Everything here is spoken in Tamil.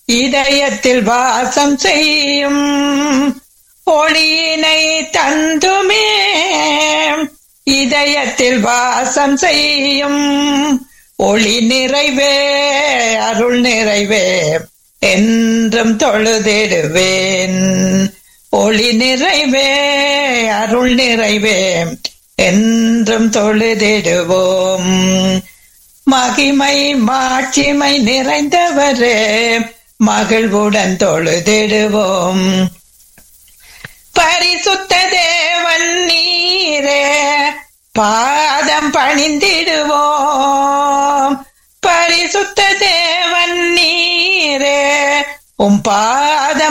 இதயத்தில் வாசம் செய்யும் ஒளியினை தந்துமே இதயத்தில் வாசம் செய்யும் ஒளி நிறைவே அருள் நிறைவே என்றும் தொழுதிடுவேன் ஒளி நிறைவே அருள் நிறைவே என்றும் தொழுதிடுவோம் மகிமை மாட்சிமை நிறைந்தவரே மகிழ்வுடன் தொழுதிடுவோம் பரிசுத்த தேவன் நீரே பாதம் பணிந்திடுவோம் பரிசுத்த தேவன் நீரே உம் பாதம்